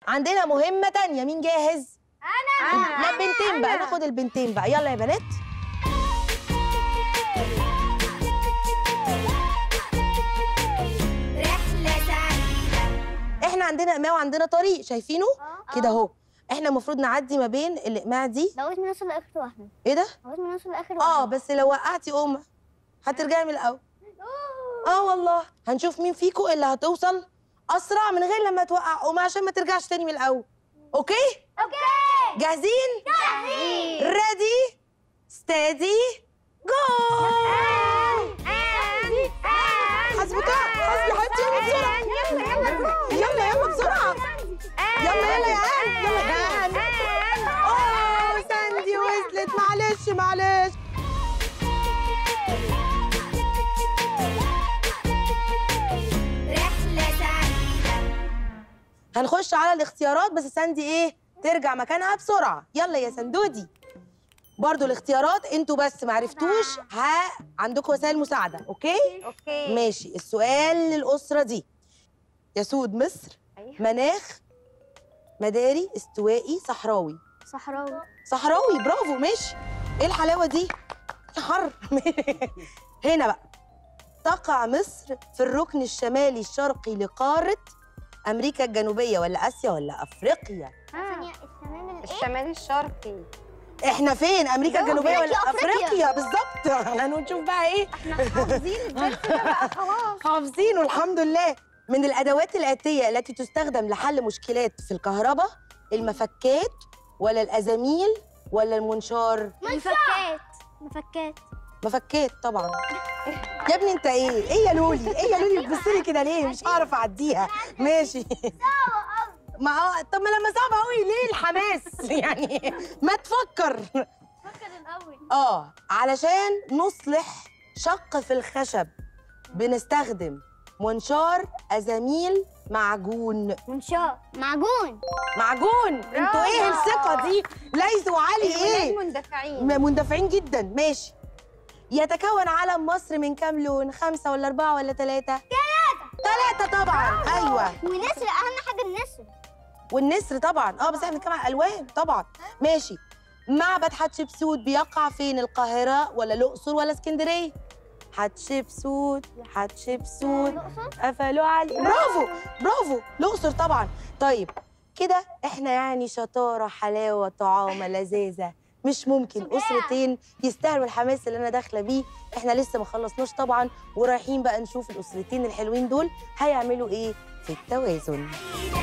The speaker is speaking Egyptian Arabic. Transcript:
عندنا مهمه تانية مين جاهز انا لا بنتين بقى ناخد البنتين بقى يلا يا بنات رحلة سعيدة احنا عندنا اقماع وعندنا طريق شايفينه اه كده اهو احنا المفروض نعدي ما بين الاقماع دي لغاية ما نوصل لآخر واحدة ايه ده لغاية ما نوصل لآخر اه واحدة بس لو وقعتي قومه هترجعي من الاول اه والله هنشوف مين فيكم اللي هتوصل اسرع من غير لما توقع قومه عشان ما ترجعش تاني من الاول اوكي اوكي جاهزين جاهزين ريدي ستادي جو حسبك حسبي حبيبتي يلا بسرعه يلا يلا بسرعه يلا يلا يا آن يلا يا آن اوه ساندي وصلت معلش معلش رحلة سعيدة هنخش على الاختيارات بس ساندي ايه ترجع مكانها بسرعه يلا يا سندودي برضو الاختيارات انتوا بس معرفتوش ها عندكم وسائل مساعده اوكي اوكي ماشي السؤال للاسره دي يسود مصر أيوة. مناخ مداري استوائي صحراوي صحراوي صحراوي برافو ماشي ايه الحلاوه دي حر هنا بقى تقع مصر في الركن الشمالي الشرقي لقاره امريكا الجنوبيه ولا اسيا ولا افريقيا ثانية الشمال الايه؟ الشمال الشرقي احنا فين امريكا جنوب الجنوبيه ولا أفريقيا، أفريقيا. افريقيا بالظبط احنا نشوف بقى ايه احنا حافظين الدرس ده بقى خلاص حافظينه الحمد لله من الادوات الاتيه التي تستخدم لحل مشكلات في الكهرباء المفكات ولا الازاميل ولا المنشار مفكات مفكات مفكات طبعا يا ابني انت ايه ايه يا لولي ايه يا لولي بتبصلي كده ليه مش هعرف اعديها ماشي ما آه، طب ما لما صعب قوي ليه الحماس يعني ما تفكر فكر الاول اه علشان نصلح شق في الخشب بنستخدم منشار ازاميل معجون منشار معجون معجون انتوا ايه الثقه دي ليثوا علي الولاد ايه مندفعين م- مندفعين جدا ماشي يتكون علم مصر من كام لون خمسة ولا أربعة ولا ثلاثة؟ ثلاثة ثلاثة طبعا أيوة ونسر اهم حاجة النسر والنسر طبعا اه بس احنا بنتكلم عن الألوان طبعا ماشي معبد حتشبسوت بيقع فين القاهرة ولا الأقصر ولا اسكندرية؟ حتشبسوت حتشبسوت الأقصر قفلوا علي برافو برافو الأقصر طبعا طيب كده احنا يعني شطارة حلاوة طعامة لذاذة مش ممكن أسرتين يستاهلوا الحماس اللي أنا داخلة بيه احنا لسه ما خلصناش طبعا ورايحين بقى نشوف الأسرتين الحلوين دول هيعملوا إيه في التوازن